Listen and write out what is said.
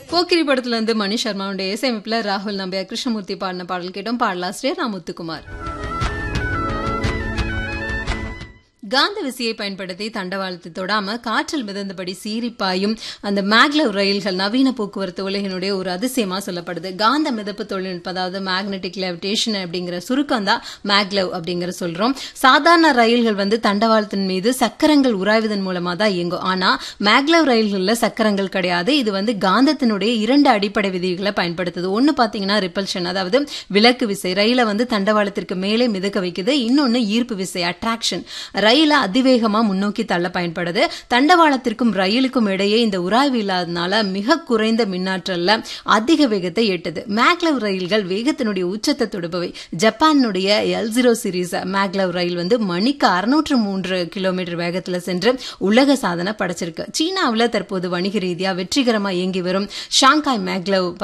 போக்கிரி படத்துல இருந்து மணி சர்மாவுடைய இசையமைப்புல ராகுல் நம்பியார் கிருஷ்ணமூர்த்தி பாடின பாடல் கேட்டோம் பாடலாசிரியர் ராமுத்துக்குமார் காந்த விசையை பயன்படுத்தி தண்டவாளத்தை தொடாம காற்றில் மிதந்தபடி சீரிப்பாயும் அந்த மேக்லவ் ரயில்கள் நவீன போக்குவரத்து உலகினுடைய ஒரு அதிசயமா சொல்லப்படுது காந்த மிதப்பு தொழில்நுட்பம் அதாவது மேக்னெட்டிக் லெவிடேஷன் அப்படிங்கிற சுருக்கம் தான் மேக்லவ் அப்படிங்கிற சொல்றோம் சாதாரண ரயில்கள் வந்து தண்டவாளத்தின் மீது சக்கரங்கள் உராய்வதன் மூலமா தான் இயங்கும் ஆனா மேக்லவ் ரயில்கள்ல சக்கரங்கள் கிடையாது இது வந்து காந்தத்தினுடைய இரண்டு அடிப்படை விதிகளை பயன்படுத்துது ஒன்னு பாத்தீங்கன்னா ரிப்பல்ஷன் அதாவது விலக்கு விசை ரயிலை வந்து தண்டவாளத்திற்கு மேலே மிதக்க வைக்குது இன்னொன்னு ஈர்ப்பு விசை அட்ராக்ஷன் ரயில அதிவேகமா முன்னோக்கி தள்ள பயன்படுது தண்டவாளத்திற்கும் ரயிலுக்கும் இடையே இந்த உராய்வு இல்லாதனால மிக குறைந்த மின்னாற்றல்ல அதிக வேகத்தை எட்டுது மேக்லவ் ரயில்கள் வேகத்தினுடைய உச்சத்தை தொடுபவை ஜப்பானுடைய L zero series maglev rail வந்து மணிக்கு அறுநூற்று மூன்று கிலோமீட்டர் வேகத்துல சென்று உலக சாதனை படைச்சிருக்கு சீனாவில் தற்போது வணிக ரீதியா வெற்றிகரமா இயங்கி வரும் ஷாங்காய் மேக்லவ்